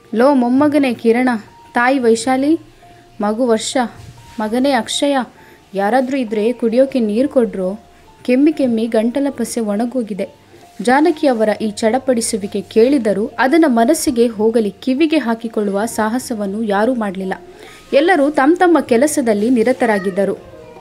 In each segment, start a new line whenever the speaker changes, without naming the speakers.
low ಮೊಮ್ಮಗನೇ ಕಿರಣ ತಾಯಿ ವೈಶಾಲಿ ಮಗು ವರ್ಷ ಮಗನೇ ಅಕ್ಷಯ ಯಾರಾದರೂ ಇದ್ದರೆ ಕುಡಿಯೋಕೆ ನೀರು ಕೊಡ್ರೋ ಕೆಮ್ಮಿ ಕೆಮ್ಮಿ ಗಂಟಲ ಪಸೆ ಒಣಗೋಗಿದೆ ಜಾನಕಿ ಅವರ ಈ ಚಡಪಡಿಸುವಿಕೆ ಕೇಳಿದರೂ ಅದನ್ನು ಮನಸ್ಸಿಗೆ ಹೋಗಲಿ ಕಿವಿಗೆ ಹಾಕಿಕೊಳ್ಳುವ ಸಾಹಸವನ್ನು ಯಾರೂ ಮಾಡಲಿಲ್ಲ ಎಲ್ಲರೂ ತಮ್ಮ ತಮ್ಮ ಕೆಲಸದಲ್ಲಿ ನಿರತರಾಗಿದ್ದರು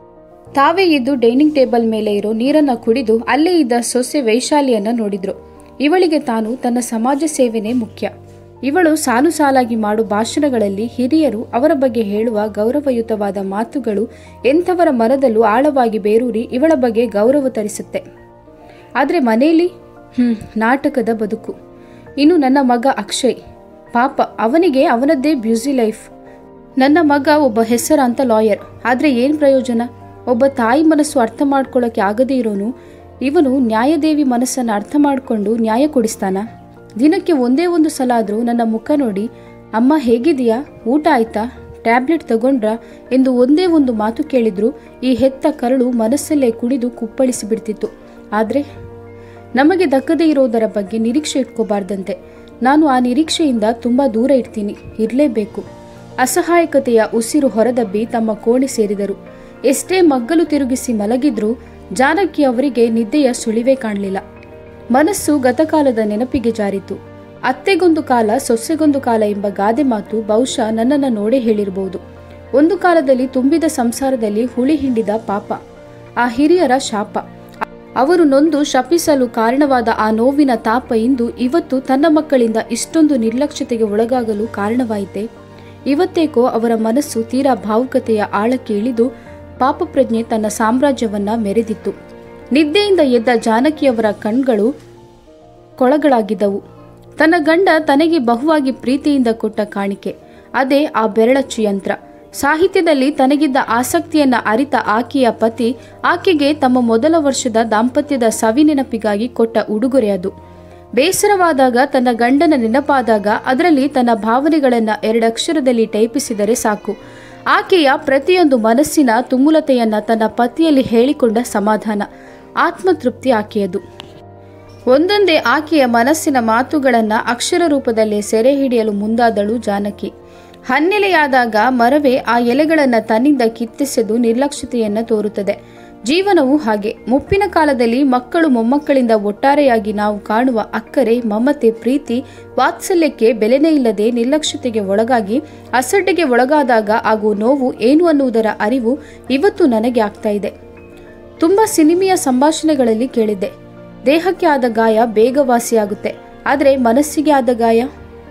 ತಾವೇ ಇದ್ದು ಡೈನಿಂಗ್ ಟೇಬಲ್ ಮೇಲೆ ಇರೋ ನೀರನ್ನು ಕುಡಿದು ಅಲ್ಲೇ ಇದ್ದ ಸೊಸೆ ವೈಶಾಲಿಯನ್ನ ನೋಡಿದ್ರು ಇವಳಿಗೆ ತಾನು ತನ್ನ ಸಮಾಜ ಸೇವೆನೇ ಮುಖ್ಯ ಇವಳು ಸಾಲು ಸಾಲಾಗಿ ಮಾಡು ಭಾಷಣಗಳಲ್ಲಿ ಹಿರಿಯರು ಅವರ ಬಗ್ಗೆ ಹೇಳುವ ಗೌರವಯುತವಾದ ಮಾತುಗಳು ಎಂಥವರ ಮನದಲ್ಲೂ ಆಳವಾಗಿ ಬೇರೂರಿ ಇವಳ ಬಗ್ಗೆ ಗೌರವ ತರಿಸುತ್ತೆ ಆದರೆ ಮನೆಯಲ್ಲಿ ಹ್ಮ್ ನಾಟಕದ ಬದುಕು ಇನ್ನು ನನ್ನ ಮಗ ಅಕ್ಷಯ್ ಪಾಪ ಅವನಿಗೆ ಅವನದ್ದೇ ಬ್ಯೂಸಿ ಲೈಫ್ ನನ್ನ ಮಗ ಒಬ್ಬ ಹೆಸರಾಂತ ಲಾಯರ್ ಆದರೆ ಏನು ಪ್ರಯೋಜನ ಒಬ್ಬ ತಾಯಿ ಮನಸ್ಸು ಅರ್ಥ ಮಾಡ್ಕೊಳ್ಳೋಕೆ ಆಗದೇ ಇರೋನು ಇವನು ನ್ಯಾಯದೇವಿ ಮನಸ್ಸನ್ನು ಅರ್ಥ ಮಾಡಿಕೊಂಡು ನ್ಯಾಯ ಕೊಡಿಸ್ತಾನ ದಿನಕ್ಕೆ ಒಂದೇ ಒಂದು ಸಲ ಆದರೂ ನನ್ನ ಮುಖ ನೋಡಿ ಅಮ್ಮ ಹೇಗಿದೆಯಾ ಊಟ ಆಯ್ತಾ ಟ್ಯಾಬ್ಲೆಟ್ ತಗೊಂಡ್ರಾ ಎಂದು ಒಂದೇ ಒಂದು ಮಾತು ಕೇಳಿದ್ರು ಈ ಹೆತ್ತ ಕರಳು ಮನಸ್ಸಲ್ಲೇ ಕುಡಿದು ಕುಪ್ಪಳಿಸಿ ಬಿಡ್ತಿತ್ತು ಆದರೆ ನಮಗೆ ದಕ್ಕದೇ ಇರೋದರ ಬಗ್ಗೆ ನಿರೀಕ್ಷೆ ಇಟ್ಕೋಬಾರ್ದಂತೆ ನಾನು ಆ ನಿರೀಕ್ಷೆಯಿಂದ ತುಂಬ ದೂರ ಇರ್ತೀನಿ ಇರಲೇಬೇಕು ಅಸಹಾಯಕತೆಯ ಉಸಿರು ಹೊರದಬ್ಬಿ ತಮ್ಮ ಕೋಣೆ ಸೇರಿದರು ಎಷ್ಟೇ ಮಗ್ಗಲು ತಿರುಗಿಸಿ ಮಲಗಿದ್ರೂ ಜಾನಕಿ ಅವರಿಗೆ ನಿದ್ದೆಯ ಸುಳಿವೇ ಕಾಣಲಿಲ್ಲ ಮನಸ್ಸು ಗತಕಾಲದ ನೆನಪಿಗೆ ಜಾರಿತು ಅತ್ತೆಗೊಂದು ಕಾಲ ಸೊಸೆಗೊಂದು ಕಾಲ ಎಂಬ ಗಾದೆ ಮಾತು ಬಹುಶಃ ನನ್ನನ್ನು ನೋಡೇ ಹೇಳಿರಬಹುದು ಒಂದು ಕಾಲದಲ್ಲಿ ತುಂಬಿದ ಸಂಸಾರದಲ್ಲಿ ಹುಳಿ ಹಿಂಡಿದ ಪಾಪ ಆ ಹಿರಿಯರ ಶಾಪ ಅವರು ನೊಂದು ಶಪಿಸಲು ಕಾರಣವಾದ ಆ ನೋವಿನ ತಾಪ ಇಂದು ಇವತ್ತು ತನ್ನ ಮಕ್ಕಳಿಂದ ಇಷ್ಟೊಂದು ನಿರ್ಲಕ್ಷ್ಯತೆಗೆ ಒಳಗಾಗಲು ಕಾರಣವಾಯಿತೆ ಇವತ್ತೇಕೋ ಅವರ ಮನಸ್ಸು ತೀರಾ ಭಾವುಕತೆಯ ಆಳಕ್ಕೆ ಇಳಿದು ಪಾಪಪ್ರಜ್ಞೆ ತನ್ನ ಸಾಮ್ರಾಜ್ಯವನ್ನ ಮೆರೆದಿತ್ತು ನಿದ್ದೆಯಿಂದ ಎದ್ದ ಜಾನಕಿಯವರ ಕಣ್ಗಳು ಕೊಳಗಳಾಗಿದ್ದವು ತನ್ನ ಗಂಡ ತನಗೆ ಬಹುವಾಗಿ ಪ್ರೀತಿಯಿಂದ ಕೊಟ್ಟ ಕಾಣಿಕೆ ಅದೇ ಆ ಬೆರಳಚ್ಚು ಯಂತ್ರ ಸಾಹಿತ್ಯದಲ್ಲಿ ತನಗಿದ್ದ ಆಸಕ್ತಿಯನ್ನ ಅರಿತ ಆಕೆಯ ಪತಿ ಆಕೆಗೆ ತಮ್ಮ ಮೊದಲ ವರ್ಷದ ದಾಂಪತ್ಯದ ಸವಿನೆನಪಿಗಾಗಿ ಕೊಟ್ಟ ಉಡುಗೊರೆ ಅದು ಬೇಸರವಾದಾಗ ತನ್ನ ಗಂಡನ ನೆನಪಾದಾಗ ಅದರಲ್ಲಿ ತನ್ನ ಭಾವನೆಗಳನ್ನ ಎರಡಕ್ಷರದಲ್ಲಿ ಟೈಪಿಸಿದರೆ ಸಾಕು ಆಕೆಯ ಪ್ರತಿಯೊಂದು ಮನಸ್ಸಿನ ತುಮುಲತೆಯನ್ನ ತನ್ನ ಪತಿಯಲ್ಲಿ ಹೇಳಿಕೊಂಡ ಸಮಾಧಾನ ಆತ್ಮತೃಪ್ತಿ ಆಕೆಯದು ಒಂದೊಂದೇ ಆಕೆಯ ಮನಸ್ಸಿನ ಮಾತುಗಳನ್ನ ಅಕ್ಷರ ರೂಪದಲ್ಲಿ ಸೆರೆ ಹಿಡಿಯಲು ಮುಂದಾದಳು ಜಾನಕಿ ಹನ್ನೆಲೆಯಾದಾಗ ಮರವೇ ಆ ಎಲೆಗಳನ್ನ ತನ್ನಿಂದ ಕಿತ್ತೆಸೆದು ನಿರ್ಲಕ್ಷ್ಯತೆಯನ್ನ ತೋರುತ್ತದೆ ಜೀವನವು ಹಾಗೆ ಮುಪ್ಪಿನ ಕಾಲದಲ್ಲಿ ಮಕ್ಕಳು ಮೊಮ್ಮಕ್ಕಳಿಂದ ಒಟ್ಟಾರೆಯಾಗಿ ನಾವು ಕಾಣುವ ಅಕ್ಕರೆ ಮಮತೆ ಪ್ರೀತಿ ವಾತ್ಸಲ್ಯಕ್ಕೆ ಬೆಲೆನೇ ಇಲ್ಲದೆ ನಿರ್ಲಕ್ಷ್ಯತೆಗೆ ಒಳಗಾಗಿ ಅಸಡ್ಡೆಗೆ ಒಳಗಾದಾಗ ಆಗುವ ನೋವು ಏನು ಅನ್ನುವುದರ ಅರಿವು ಇವತ್ತು ನನಗೆ ಆಗ್ತಾ ಇದೆ ತುಂಬ ಸಿನಿಮೆಯ ಸಂಭಾಷಣೆಗಳಲ್ಲಿ ಕೇಳಿದ್ದೆ ದೇಹಕ್ಕೆ ಆದ ಗಾಯ ಬೇಗ ವಾಸಿಯಾಗುತ್ತೆ ಆದರೆ ಮನಸ್ಸಿಗೆ ಆದ ಗಾಯ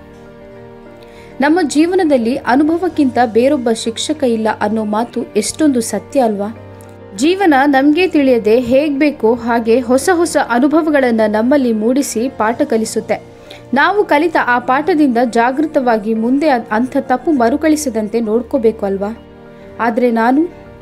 ನಮ್ಮ ಜೀವನದಲ್ಲಿ ಅನುಭವಕ್ಕಿಂತ ಬೇರೊಬ್ಬ ಶಿಕ್ಷಕ ಇಲ್ಲ ಅನ್ನೋ ಮಾತು ಎಷ್ಟೊಂದು ಸತ್ಯ ಅಲ್ವಾ ಜೀವನ ನಮಗೆ ತಿಳಿಯದೆ ಹೇಗ್ ಬೇಕೋ ಹಾಗೆ ಹೊಸ ಹೊಸ ಅನುಭವಗಳನ್ನು ನಮ್ಮಲ್ಲಿ ಮೂಡಿಸಿ ಪಾಠ ಕಲಿಸುತ್ತೆ ನಾವು ಕಲಿತ ಆ ಪಾಠದಿಂದ ಜಾಗೃತವಾಗಿ ಮುಂದೆ ಅದ್- ಅಂಥ ತಪ್ಪು ಮರುಕಳಿಸದಂತೆ ನೋಡ್ಕೋಬೇಕು ಅಲ್ವಾ ಆದರೆ ನಾನು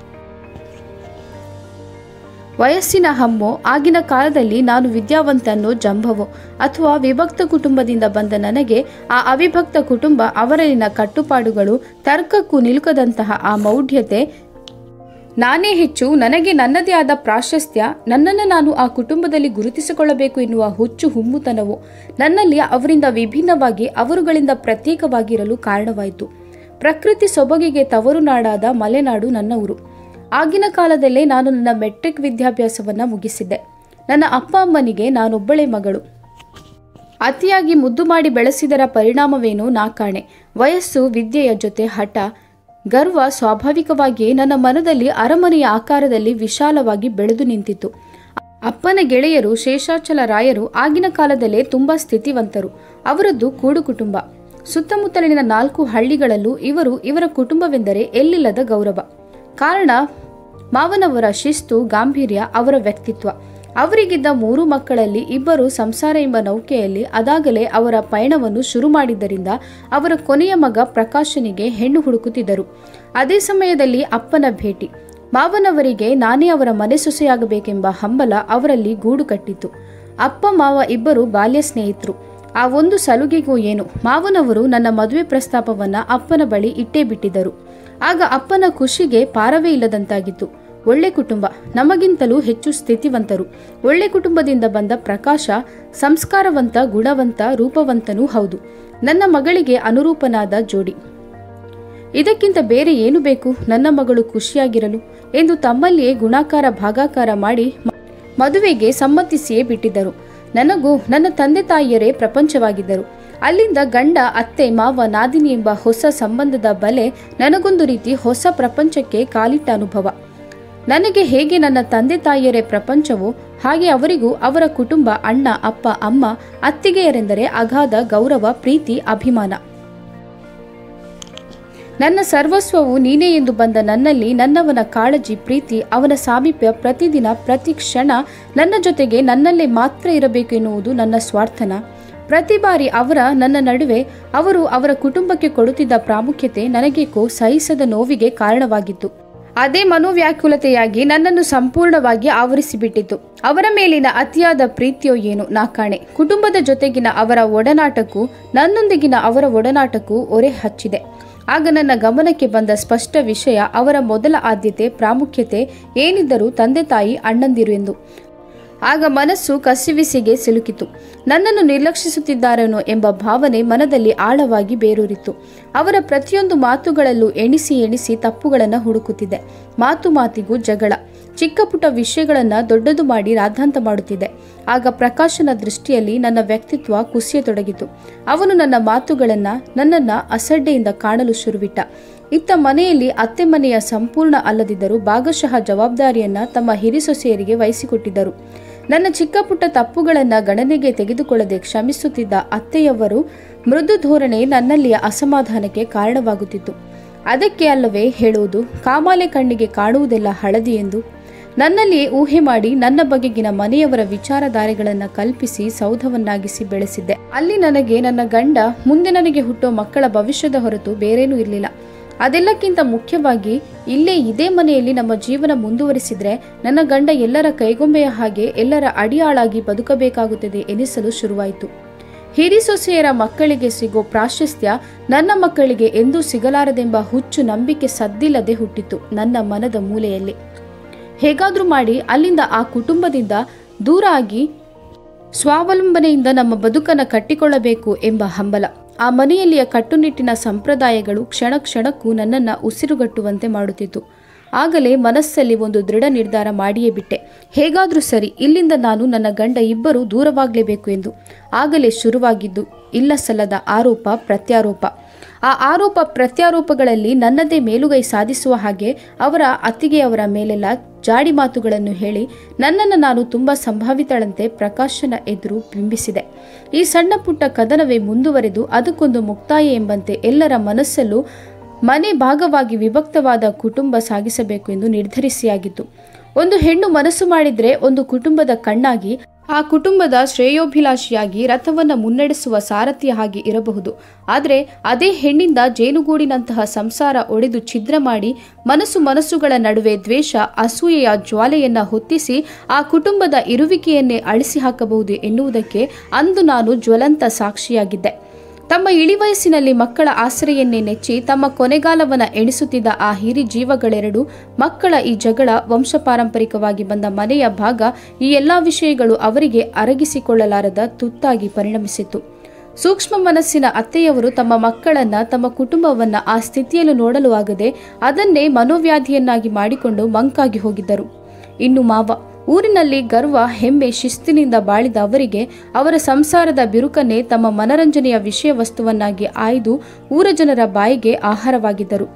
ವಯಸ್ಸಿನ ಹಮ್ಮೋ ಆಗಿನ ಕಾಲದಲ್ಲಿ ನಾನು ವಿದ್ಯಾವಂತನೋ ಜಂಭವೋ ಅಥವಾ ವಿಭಕ್ತ ಕುಟುಂಬದಿಂದ ಬಂದ ನನಗೆ ಆ ಅವಿಭಕ್ತ ಕುಟುಂಬ ಅವರಲ್ಲಿನ ಕಟ್ಟುಪಾಡುಗಳು ತರ್ಕಕ್ಕೂ ನಿಲುಕದಂತಹ ಆ ಮೌಢ್ಯತೆ ನಾನೇ ಹೆಚ್ಚು ನನಗೆ ನನ್ನದೇ ಆದ ಪ್ರಾಶಸ್ತ್ಯ ನನ್ನನ್ನು ನಾನು ಆ ಕುಟುಂಬದಲ್ಲಿ ಗುರುತಿಸಿಕೊಳ್ಳಬೇಕು ಎನ್ನುವ ಹುಚ್ಚು ಹುಮ್ಮುತನವು ನನ್ನಲ್ಲಿ ಅವರಿಂದ ವಿಭಿನ್ನವಾಗಿ ಅವರುಗಳಿಂದ ಪ್ರತ್ಯೇಕವಾಗಿರಲು ಕಾರಣವಾಯಿತು ಪ್ರಕೃತಿ ಸೊಬಗಿಗೆ ತವರು ನಾಡಾದ ಮಲೆನಾಡು ನನ್ನ ಊರು ಆಗಿನ ಕಾಲದಲ್ಲೇ ನಾನು ನನ್ನ ಮೆಟ್ರಿಕ್ ವಿದ್ಯಾಭ್ಯಾಸವನ್ನ ಮುಗಿಸಿದ್ದೆ ನನ್ನ ಅಪ್ಪ ಅಮ್ಮನಿಗೆ ನಾನೊಬ್ಬಳೇ ಮಗಳು ಅತಿಯಾಗಿ ಮುದ್ದು ಮಾಡಿ ಬೆಳೆಸಿದರ ಪರಿಣಾಮವೇನೋ ನಾ ಕಾಣೆ ವಯಸ್ಸು ವಿದ್ಯೆಯ ಜೊತೆ ಹಠ ಗರ್ವ ಸ್ವಾಭಾವಿಕವಾಗಿಯೇ ನನ್ನ ಮನದಲ್ಲಿ ಅರಮನೆಯ ಆಕಾರದಲ್ಲಿ ವಿಶಾಲವಾಗಿ ಬೆಳೆದು ನಿಂತಿತ್ತು ಅಪ್ಪನ ಗೆಳೆಯರು ಶೇಷಾಚಲ ರಾಯರು ಆಗಿನ ಕಾಲದಲ್ಲೇ ತುಂಬಾ ಸ್ಥಿತಿವಂತರು ಅವರದ್ದು ಕೂಡು ಕುಟುಂಬ ಸುತ್ತಮುತ್ತಲಿನ ನಾಲ್ಕು ಹಳ್ಳಿಗಳಲ್ಲೂ ಇವರು ಇವರ ಕುಟುಂಬವೆಂದರೆ ಎಲ್ಲಿಲ್ಲದ ಗೌರವ ಕಾರಣ ಮಾವನವರ ಶಿಸ್ತು ಗಾಂಭೀರ್ಯ ಅವರ ವ್ಯಕ್ತಿತ್ವ ಅವರಿಗಿದ್ದ ಮೂರು ಮಕ್ಕಳಲ್ಲಿ ಇಬ್ಬರು ಸಂಸಾರ ಎಂಬ ನೌಕೆಯಲ್ಲಿ ಅದಾಗಲೇ ಅವರ ಪಯಣವನ್ನು ಶುರು ಮಾಡಿದ್ದರಿಂದ ಅವರ ಕೊನೆಯ ಮಗ ಪ್ರಕಾಶನಿಗೆ ಹೆಣ್ಣು ಹುಡುಕುತ್ತಿದ್ದರು ಅದೇ ಸಮಯದಲ್ಲಿ ಅಪ್ಪನ ಭೇಟಿ ಮಾವನವರಿಗೆ ನಾನೇ ಅವರ ಮನೆ ಸೊಸೆಯಾಗಬೇಕೆಂಬ ಹಂಬಲ ಅವರಲ್ಲಿ ಗೂಡು ಕಟ್ಟಿತು ಅಪ್ಪ ಮಾವ ಇಬ್ಬರು ಬಾಲ್ಯ ಸ್ನೇಹಿತರು ಆ ಒಂದು ಸಲುಗೆಗೂ ಏನು ಮಾವನವರು ನನ್ನ ಮದುವೆ ಪ್ರಸ್ತಾಪವನ್ನ ಅಪ್ಪನ ಬಳಿ ಇಟ್ಟೇ ಬಿಟ್ಟಿದ್ದರು ಆಗ ಅಪ್ಪನ ಖುಷಿಗೆ ಪಾರವೇ ಇಲ್ಲದಂತಾಗಿತ್ತು ಒಳ್ಳೆ ಕುಟುಂಬ ನಮಗಿಂತಲೂ ಹೆಚ್ಚು ಸ್ಥಿತಿವಂತರು ಒಳ್ಳೆ ಕುಟುಂಬದಿಂದ ಬಂದ ಪ್ರಕಾಶ ಸಂಸ್ಕಾರವಂತ ಗುಣವಂತ ರೂಪವಂತನೂ ಹೌದು ನನ್ನ ಮಗಳಿಗೆ ಅನುರೂಪನಾದ ಜೋಡಿ ಇದಕ್ಕಿಂತ ಬೇರೆ ಏನು ಬೇಕು ನನ್ನ ಮಗಳು ಖುಷಿಯಾಗಿರಲು ಎಂದು ತಮ್ಮಲ್ಲಿಯೇ ಗುಣಾಕಾರ ಭಾಗಾಕಾರ ಮಾಡಿ ಮ- ಮದುವೆಗೆ ಸಮ್ಮತಿಸಿಯೇ ಬಿಟ್ಟಿದ್ದರು ನನಗೂ ನನ್ನ ತಂದೆ ತಾಯಿಯರೇ ಪ್ರಪಂಚವಾಗಿದ್ದರು ಅಲ್ಲಿಂದ ಗಂಡ ಅತ್ತೆ ಮಾವ ನಾದಿನಿ ಎಂಬ ಹೊಸ ಸಂಬಂಧದ ಬಲೆ ನನಗೊಂದು ರೀತಿ ಹೊಸ ಪ್ರಪಂಚಕ್ಕೆ ಕಾಲಿಟ್ಟ ಅನುಭವ ನನಗೆ ಹೇಗೆ ನನ್ನ ತಂದೆ ತಾಯಿಯರೇ ಪ್ರಪಂಚವೋ ಹಾಗೆ ಅವರಿಗೂ ಅವರ ಕುಟುಂಬ ಅಣ್ಣ ಅಪ್ಪ ಅಮ್ಮ ಅತ್ತಿಗೆಯರೆಂದರೆ ಅಗಾಧ ಗೌರವ ಪ್ರೀತಿ ಅಭಿಮಾನ ನನ್ನ ಸರ್ವಸ್ವವು ನೀನೇ ಎಂದು ಬಂದ ನನ್ನಲ್ಲಿ ನನ್ನವನ ಕಾಳಜಿ ಪ್ರೀತಿ ಅವನ ಸಾಮೀಪ್ಯ ಪ್ರತಿದಿನ ಪ್ರತಿ ಕ್ಷಣ ನನ್ನ ಜೊತೆಗೆ ನನ್ನಲ್ಲೇ ಮಾತ್ರ ಇರಬೇಕು ಎನ್ನುವುದು ನನ್ನ ಸ್ವಾರ್ಥನ ಪ್ರತಿ ಬಾರಿ ಅವರ ನನ್ನ ನಡುವೆ ಅವರು ಅವರ ಕುಟುಂಬಕ್ಕೆ ಕೊಡುತ್ತಿದ್ದ ಪ್ರಾಮುಖ್ಯತೆ ನನಗೇಕೋ ಸಹಿಸದ ನೋವಿಗೆ ಕಾರಣವಾಗಿತ್ತು ಅದೇ ಮನೋವ್ಯಾಕುಲತೆಯಾಗಿ ನನ್ನನ್ನು ಸಂಪೂರ್ಣವಾಗಿ ಆವರಿಸಿಬಿಟ್ಟಿತು ಅವರ ಮೇಲಿನ ಅತಿಯಾದ ಪ್ರೀತಿಯೋ ಏನು ನಾ ಕಾಣೆ ಕುಟುಂಬದ ಜೊತೆಗಿನ ಅವರ ಒಡನಾಟಕ್ಕೂ ನನ್ನೊಂದಿಗಿನ ಅವರ ಒಡನಾಟಕ್ಕೂ ಒರೆ ಹಚ್ಚಿದೆ ಆಗ ನನ್ನ ಗಮನಕ್ಕೆ ಬಂದ ಸ್ಪಷ್ಟ ವಿಷಯ ಅವರ ಮೊದಲ ಆದ್ಯತೆ ಪ್ರಾಮುಖ್ಯತೆ ಏನಿದ್ದರೂ ತಂದೆ ತಾಯಿ ಅಣ್ಣಂದಿರು ಎಂದು ಆಗ ಮನಸ್ಸು ಕಸಿವಿಸಿಗೆ ಸಿಲುಕಿತು ನನ್ನನ್ನು ನಿರ್ಲಕ್ಷಿಸುತ್ತಿದ್ದಾರೇನೋ ಎಂಬ ಭಾವನೆ ಮನದಲ್ಲಿ ಆಳವಾಗಿ ಬೇರೂರಿತ್ತು ಅವರ ಪ್ರತಿಯೊಂದು ಮಾತುಗಳಲ್ಲೂ ಎಣಿಸಿ ಎಣಿಸಿ ತಪ್ಪುಗಳನ್ನು ಹುಡುಕುತ್ತಿದ್ದೆ ಮಾತು ಮಾತಿಗೂ ಜಗಳ ಚಿಕ್ಕ ಪುಟ್ಟ ವಿಷಯಗಳನ್ನು ದೊಡ್ಡದು ಮಾಡಿ ರಾದ್ಧಾಂತ ಮಾಡುತ್ತಿದ್ದೆ ಆಗ ಪ್ರಕಾಶನ ದೃಷ್ಟಿಯಲ್ಲಿ ನನ್ನ ವ್ಯಕ್ತಿತ್ವ ಕುಸಿಯತೊಡಗಿತು ಅವನು ನನ್ನ ಮಾತುಗಳನ್ನು ನನ್ನನ್ನು ಅಸಡ್ಡೆಯಿಂದ ಕಾಣಲು ಶುರುವಿಟ್ಟ ಇತ್ತ ಮನೆಯಲ್ಲಿ ಅತ್ತೆ ಮನೆಯ ಸಂಪೂರ್ಣ ಅಲ್ಲದಿದ್ದರೂ ಭಾಗಶಃ ಜವಾಬ್ದಾರಿಯನ್ನ ತಮ್ಮ ಹಿರಿಸೊಸೆಯರಿಗೆ ವಹಿಸಿಕೊಟ್ಟಿದ್ದರು ನನ್ನ ಚಿಕ್ಕ ಪುಟ್ಟ ತಪ್ಪುಗಳನ್ನು ಗಣನೆಗೆ ತೆಗೆದುಕೊಳ್ಳದೆ ಕ್ಷಮಿಸುತ್ತಿದ್ದ ಅತ್ತೆಯವರು ಮೃದು ಧೋರಣೆ ನನ್ನಲ್ಲಿಯ ಅಸಮಾಧಾನಕ್ಕೆ ಕಾರಣವಾಗುತ್ತಿತ್ತು ಅದಕ್ಕೆ ಅಲ್ಲವೇ ಹೇಳುವುದು ಕಾಮಾಲೆ ಕಣ್ಣಿಗೆ ಕಾಣುವುದೆಲ್ಲ ಹಳದಿ ಎಂದು ನನ್ನಲ್ಲಿಯೇ ಊಹೆ ಮಾಡಿ ನನ್ನ ಬಗೆಗಿನ ಮನೆಯವರ ವಿಚಾರಧಾರೆಗಳನ್ನು ಕಲ್ಪಿಸಿ ಸೌಧವನ್ನಾಗಿಸಿ ಬೆಳೆಸಿದ್ದೆ ಅಲ್ಲಿ ನನಗೆ ನನ್ನ ಗಂಡ ಮುಂದೆ ನನಗೆ ಹುಟ್ಟೋ ಮಕ್ಕಳ ಭವಿಷ್ಯದ ಹೊರತು ಬೇರೇನೂ ಇರಲಿಲ್ಲ ಅದೆಲ್ಲಕ್ಕಿಂತ ಮುಖ್ಯವಾಗಿ ಇಲ್ಲೇ ಇದೇ ಮನೆಯಲ್ಲಿ ನಮ್ಮ ಜೀವನ ಮುಂದುವರಿಸಿದ್ರೆ ನನ್ನ ಗಂಡ ಎಲ್ಲರ ಕೈಗೊಂಬೆಯ ಹಾಗೆ ಎಲ್ಲರ ಅಡಿಯಾಳಾಗಿ ಬದುಕಬೇಕಾಗುತ್ತದೆ ಎನಿಸಲು ಶುರುವಾಯಿತು ಹಿರಿ ಸೊಸೆಯರ ಮಕ್ಕಳಿಗೆ ಸಿಗೋ ಪ್ರಾಶಸ್ತ್ಯ ನನ್ನ ಮಕ್ಕಳಿಗೆ ಎಂದೂ ಸಿಗಲಾರದೆಂಬ ಹುಚ್ಚು ನಂಬಿಕೆ ಸದ್ದಿಲ್ಲದೆ ಹುಟ್ಟಿತು ನನ್ನ ಮನದ ಮೂಲೆಯಲ್ಲಿ ಹೇಗಾದ್ರೂ ಮಾಡಿ ಅಲ್ಲಿಂದ ಆ ಕುಟುಂಬದಿಂದ ದೂರ ಆಗಿ ಸ್ವಾವಲಂಬನೆಯಿಂದ ನಮ್ಮ ಬದುಕನ್ನು ಕಟ್ಟಿಕೊಳ್ಳಬೇಕು ಎಂಬ ಹಂಬಲ ಆ ಮನೆಯಲ್ಲಿಯ ಕಟ್ಟುನಿಟ್ಟಿನ ಸಂಪ್ರದಾಯಗಳು ಕ್ಷಣ ಕ್ಷಣಕ್ಕೂ ನನ್ನನ್ನು ಉಸಿರುಗಟ್ಟುವಂತೆ ಮಾಡುತ್ತಿತ್ತು ಆಗಲೇ ಮನಸ್ಸಲ್ಲಿ ಒಂದು ದೃಢ ನಿರ್ಧಾರ ಮಾಡಿಯೇ ಬಿಟ್ಟೆ ಹೇಗಾದರೂ ಸರಿ ಇಲ್ಲಿಂದ ನಾನು ನನ್ನ ಗಂಡ ಇಬ್ಬರೂ ದೂರವಾಗಲೇಬೇಕು ಎಂದು ಆಗಲೇ ಶುರುವಾಗಿದ್ದು ಇಲ್ಲ ಸಲ್ಲದ ಆರೋಪ ಪ್ರತ್ಯಾರೋಪ ಆ ಆರೋಪ ಪ್ರತ್ಯಾರೋಪಗಳಲ್ಲಿ ನನ್ನದೇ ಮೇಲುಗೈ ಸಾಧಿಸುವ ಹಾಗೆ ಅವರ ಅತ್ತಿಗೆಯವರ ಮೇಲೆಲ್ಲ ಜಾಡಿ ಮಾತುಗಳನ್ನು ಹೇಳಿ ನನ್ನನ್ನು ನಾನು ತುಂಬ ಸಂಭಾವಿತಳಂತೆ ಪ್ರಕಾಶನ ಎದುರು ಬಿಂಬಿಸಿದೆ ಈ ಸಣ್ಣ ಪುಟ್ಟ ಕದನವೇ ಮುಂದುವರೆದು ಅದಕ್ಕೊಂದು ಮುಕ್ತಾಯ ಎಂಬಂತೆ ಎಲ್ಲರ ಮನಸ್ಸಲ್ಲೂ ಮನೆ ಭಾಗವಾಗಿ ವಿಭಕ್ತವಾದ ಕುಟುಂಬ ಸಾಗಿಸಬೇಕು ಎಂದು ನಿರ್ಧರಿಸಿಯಾಗಿತ್ತು ಒಂದು ಹೆಣ್ಣು ಮನಸ್ಸು ಮಾಡಿದ್ರೆ ಒಂದು ಕುಟುಂಬದ ಕಣ್ಣಾಗಿ ಆ ಕುಟುಂಬದ ಶ್ರೇಯೋಭಿಲಾಷಿಯಾಗಿ ರಥವನ್ನು ಮುನ್ನಡೆಸುವ ಸಾರಥಿಯ ಹಾಗೆ ಇರಬಹುದು ಆದರೆ ಅದೇ ಹೆಣ್ಣಿಂದ ಜೇನುಗೂಡಿನಂತಹ ಸಂಸಾರ ಒಡೆದು ಛಿದ್ರ ಮಾಡಿ ಮನಸ್ಸು ಮನಸ್ಸುಗಳ ನಡುವೆ ದ್ವೇಷ ಅಸೂಯೆಯ ಜ್ವಾಲೆಯನ್ನ ಹೊತ್ತಿಸಿ ಆ ಕುಟುಂಬದ ಇರುವಿಕೆಯನ್ನೇ ಅಳಿಸಿ ಹಾಕಬಹುದು ಎನ್ನುವುದಕ್ಕೆ ಅಂದು ನಾನು ಜ್ವಲಂತ ಸಾಕ್ಷಿಯಾಗಿದ್ದೆ ತಮ್ಮ ಇಳಿವಯಸ್ಸಿನಲ್ಲಿ ಮಕ್ಕಳ ಆಸರೆಯನ್ನೇ ನೆಚ್ಚಿ ತಮ್ಮ ಕೊನೆಗಾಲವನ್ನ ಎಣಿಸುತ್ತಿದ್ದ ಆ ಹಿರಿ ಜೀವಗಳೆರಡು ಮಕ್ಕಳ ಈ ಜಗಳ ವಂಶಪಾರಂಪರಿಕವಾಗಿ ಬಂದ ಮನೆಯ ಭಾಗ ಈ ಎಲ್ಲಾ ವಿಷಯಗಳು ಅವರಿಗೆ ಅರಗಿಸಿಕೊಳ್ಳಲಾರದ ತುತ್ತಾಗಿ ಪರಿಣಮಿಸಿತು ಸೂಕ್ಷ್ಮ ಮನಸ್ಸಿನ ಅತ್ತೆಯವರು ತಮ್ಮ ಮಕ್ಕಳನ್ನ ತಮ್ಮ ಕುಟುಂಬವನ್ನ ಆ ಸ್ಥಿತಿಯಲ್ಲೂ ನೋಡಲು ಆಗದೆ ಅದನ್ನೇ ಮನೋವ್ಯಾಧಿಯನ್ನಾಗಿ ಮಾಡಿಕೊಂಡು ಮಂಕಾಗಿ ಹೋಗಿದ್ದರು ಇನ್ನು ಮಾವ ಊರಿನಲ್ಲಿ ಗರ್ವ ಹೆಮ್ಮೆ ಶಿಸ್ತಿನಿಂದ ಬಾಳಿದ ಅವರಿಗೆ ಅವರ ಸಂಸಾರದ ಬಿರುಕನ್ನೇ ತಮ್ಮ ಮನರಂಜನೆಯ ವಿಷಯ ವಸ್ತುವನ್ನಾಗಿ ಆಯ್ದು ಊರ ಜನರ ಬಾಯಿಗೆ ಆಹಾರವಾಗಿದ್ದರು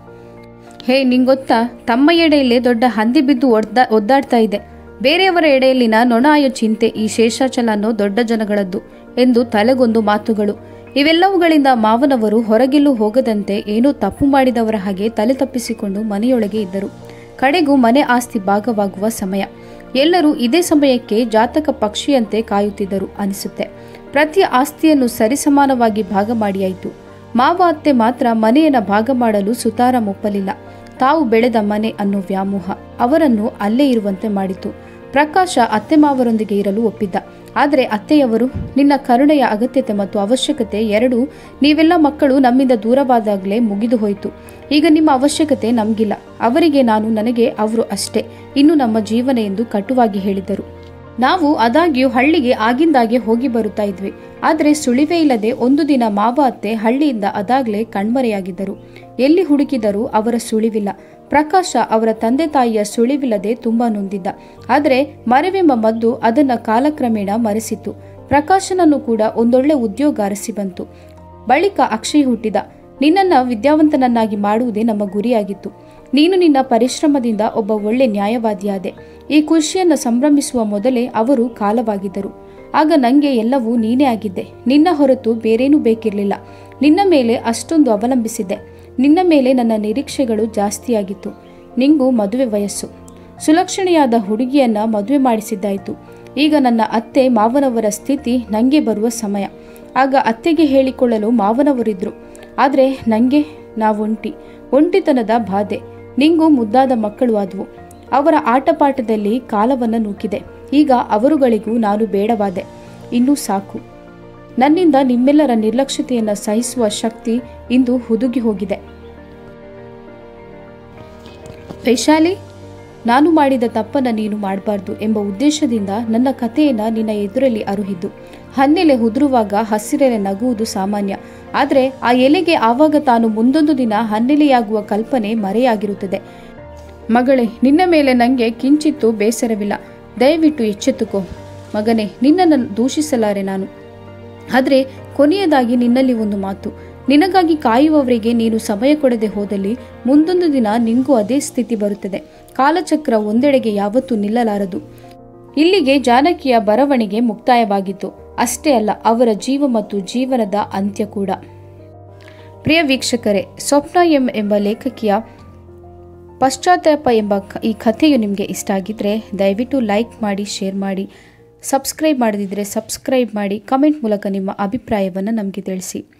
ಹೇ ನಿಂಗೊತ್ತಾ ತಮ್ಮ ಎಡೆಯಲ್ಲೇ ದೊಡ್ಡ ಹಂದಿ ಬಿದ್ದು ಒಡ್ದ ಒದ್ದಾಡ್ತಾ ಇದೆ ಬೇರೆಯವರ ಎಡೆಯಲ್ಲಿನ ನೊಣಾಯೋ ಚಿಂತೆ ಈ ಶೇಷಾಚಲ ಅನ್ನೋ ದೊಡ್ಡ ಜನಗಳದ್ದು ಎಂದು ತಲೆಗೊಂದು ಮಾತುಗಳು ಇವೆಲ್ಲವುಗಳಿಂದ ಮಾವನವರು ಹೊರಗೆಲ್ಲೂ ಹೋಗದಂತೆ ಏನೋ ತಪ್ಪು ಮಾಡಿದವರ ಹಾಗೆ ತಲೆ ತಪ್ಪಿಸಿಕೊಂಡು ಮನೆಯೊಳಗೆ ಇದ್ದರು ಕಡೆಗೂ ಮನೆ ಆಸ್ತಿ ಭಾಗವಾಗುವ ಸಮಯ ಎಲ್ಲರೂ ಇದೇ ಸಮಯಕ್ಕೆ ಜಾತಕ ಪಕ್ಷಿಯಂತೆ ಕಾಯುತ್ತಿದ್ದರು ಅನಿಸುತ್ತೆ ಪ್ರತಿ ಆಸ್ತಿಯನ್ನು ಸರಿಸಮಾನವಾಗಿ ಭಾಗ ಮಾಡಿಯಾಯಿತು ಮಾವ ಅತ್ತೆ ಮಾತ್ರ ಮನೆಯನ್ನ ಭಾಗ ಮಾಡಲು ಸುತಾರ ಮುಪ್ಪಲಿಲ್ಲ ತಾವು ಬೆಳೆದ ಮನೆ ಅನ್ನೋ ವ್ಯಾಮೋಹ ಅವರನ್ನು ಅಲ್ಲೇ ಇರುವಂತೆ ಮಾಡಿತು ಪ್ರಕಾಶ ಅತ್ತೆ ಮಾವರೊಂದಿಗೆ ಇರಲು ಒಪ್ಪಿದ್ದ ಆದರೆ ಅತ್ತೆಯವರು ನಿನ್ನ ಕರುಣೆಯ ಅಗತ್ಯತೆ ಮತ್ತು ಅವಶ್ಯಕತೆ ಎರಡೂ ನೀವೆಲ್ಲ ಮಕ್ಕಳು ನಮ್ಮಿಂದ ದೂರವಾದಾಗಲೇ ಮುಗಿದು ಹೋಯಿತು ಈಗ ನಿಮ್ಮ ಅವಶ್ಯಕತೆ ನಮಗಿಲ್ಲ ಅವರಿಗೆ ನಾನು ನನಗೆ ಅವರು ಅಷ್ಟೇ ಇನ್ನು ನಮ್ಮ ಜೀವನ ಎಂದು ಕಟುವಾಗಿ ಹೇಳಿದರು ನಾವು ಆದಾಗ್ಯೂ ಹಳ್ಳಿಗೆ ಆಗಿಂದಾಗೆ ಹೋಗಿ ಬರುತ್ತಾ ಇದ್ವಿ ಆದರೆ ಸುಳಿವೇ ಇಲ್ಲದೆ ಒಂದು ದಿನ ಮಾವ ಅತ್ತೆ ಹಳ್ಳಿಯಿಂದ ಅದಾಗಲೇ ಕಣ್ಮರೆಯಾಗಿದ್ದರು ಎಲ್ಲಿ ಹುಡುಕಿದರೂ ಅವರ ಸುಳಿವಿಲ್ಲ ಪ್ರಕಾಶ ಅವರ ತಂದೆ ತಾಯಿಯ ಸುಳಿವಿಲ್ಲದೆ ತುಂಬಾ ನೊಂದಿದ್ದ ಆದರೆ ಮರೆವೆಂಬ ಮದ್ದು ಅದನ್ನ ಕಾಲಕ್ರಮೇಣ ಮರೆಸಿತ್ತು ಪ್ರಕಾಶನನ್ನು ಕೂಡ ಒಂದೊಳ್ಳೆ ಉದ್ಯೋಗ ಅರಸಿ ಬಂತು ಬಳಿಕ ಅಕ್ಷಯ್ ಹುಟ್ಟಿದ ನಿನ್ನನ್ನ ವಿದ್ಯಾವಂತನನ್ನಾಗಿ ಮಾಡುವುದೇ ನಮ್ಮ ಗುರಿಯಾಗಿತ್ತು ನೀನು ನಿನ್ನ ಪರಿಶ್ರಮದಿಂದ ಒಬ್ಬ ಒಳ್ಳೆ ನ್ಯಾಯವಾದಿಯಾದೆ ಈ ಖುಷಿಯನ್ನು ಸಂಭ್ರಮಿಸುವ ಮೊದಲೇ ಅವರು ಕಾಲವಾಗಿದ್ದರು ಆಗ ನನಗೆ ಎಲ್ಲವೂ ನೀನೇ ಆಗಿದ್ದೆ ನಿನ್ನ ಹೊರತು ಬೇರೇನೂ ಬೇಕಿರಲಿಲ್ಲ ನಿನ್ನ ಮೇಲೆ ಅಷ್ಟೊಂದು ಅವಲಂಬಿಸಿದ್ದೆ ನಿನ್ನ ಮೇಲೆ ನನ್ನ ನಿರೀಕ್ಷೆಗಳು ಜಾಸ್ತಿಯಾಗಿತ್ತು ನಿಂಗೂ ಮದುವೆ ವಯಸ್ಸು ಸುಲಕ್ಷಣೆಯಾದ ಹುಡುಗಿಯನ್ನ ಮದುವೆ ಮಾಡಿಸಿದ್ದಾಯಿತು ಈಗ ನನ್ನ ಅತ್ತೆ ಮಾವನವರ ಸ್ಥಿತಿ ನನಗೆ ಬರುವ ಸಮಯ ಆಗ ಅತ್ತೆಗೆ ಹೇಳಿಕೊಳ್ಳಲು ಮಾವನವರಿದ್ರು ಆದರೆ ನನಗೆ ನಾವೊಂಟಿ ಒಂಟಿತನದ ಬಾಧೆ ನಿಂಗೂ ಮುದ್ದಾದ ಮಕ್ಕಳು ಆದವು ಅವರ ಆಟಪಾಠದಲ್ಲಿ ಕಾಲವನ್ನು ನೂಕಿದೆ ಈಗ ಅವರುಗಳಿಗೂ ನಾನು ಬೇಡವಾದೆ ಇನ್ನೂ ಸಾಕು ನನ್ನಿಂದ ನಿಮ್ಮೆಲ್ಲರ ನಿರ್ಲಕ್ಷ್ಯತೆಯನ್ನು ಸಹಿಸುವ ಶಕ್ತಿ ಇಂದು ಹುದುಗಿ ಹೋಗಿದೆ ವೈಶಾಲಿ ನಾನು ಮಾಡಿದ ತಪ್ಪನ್ನು ನೀನು ಮಾಡಬಾರ್ದು ಎಂಬ ಉದ್ದೇಶದಿಂದ ನನ್ನ ಕಥೆಯನ್ನು ನಿನ್ನ ಎದುರಲ್ಲಿ ಅರುಹಿದ್ದು ಹನ್ನೆಲೆ ಉದುರುವಾಗ ಹಸಿರೆಲೆ ನಗುವುದು ಸಾಮಾನ್ಯ ಆದರೆ ಆ ಎಲೆಗೆ ಆವಾಗ ತಾನು ಮುಂದೊಂದು ದಿನ ಹನ್ನೆಲೆಯಾಗುವ ಕಲ್ಪನೆ ಮರೆಯಾಗಿರುತ್ತದೆ ಮಗಳೇ ನಿನ್ನ ಮೇಲೆ ನನಗೆ ಕಿಂಚಿತ್ತೂ ಬೇಸರವಿಲ್ಲ ದಯವಿಟ್ಟು ಎಚ್ಚೆತ್ತುಕೋ ಮಗನೇ ನಿನ್ನನ್ನು ದೂಷಿಸಲಾರೆ ನಾನು ಆದರೆ ಕೊನೆಯದಾಗಿ ನಿನ್ನಲ್ಲಿ ಒಂದು ಮಾತು ನಿನಗಾಗಿ ಕಾಯುವವರಿಗೆ ನೀನು ಸಮಯ ಕೊಡದೆ ಹೋದಲ್ಲಿ ಮುಂದೊಂದು ದಿನ ನಿಂಗೂ ಅದೇ ಸ್ಥಿತಿ ಬರುತ್ತದೆ ಕಾಲಚಕ್ರ ಒಂದೆಡೆಗೆ ಯಾವತ್ತೂ ನಿಲ್ಲಲಾರದು ಇಲ್ಲಿಗೆ ಜಾನಕಿಯ ಬರವಣಿಗೆ ಮುಕ್ತಾಯವಾಗಿತ್ತು ಅಷ್ಟೇ ಅಲ್ಲ ಅವರ ಜೀವ ಮತ್ತು ಜೀವನದ ಅಂತ್ಯ ಕೂಡ ಪ್ರಿಯ ವೀಕ್ಷಕರೇ ಸ್ವಪ್ನ ಎಂ ಎಂಬ ಲೇಖಕಿಯ ಪಶ್ಚಾತ್ತಾಪ ಎಂಬ ಕ- ಈ ಕಥೆಯು ನಿಮಗೆ ಇಷ್ಟ ಆಗಿದ್ದರೆ ದಯವಿಟ್ಟು ಲೈಕ್ ಮಾಡಿ ಶೇರ್ ಮಾಡಿ ಸಬ್ಸ್ಕ್ರೈಬ್ ಮಾಡದಿದ್ದರೆ ಸಬ್ಸ್ಕ್ರೈಬ್ ಮಾಡಿ ಕಮೆಂಟ್ ಮೂಲಕ ನಿಮ್ಮ ಅಭಿಪ್ರಾಯವನ್ನು ನಮಗೆ ತಿಳಿಸಿ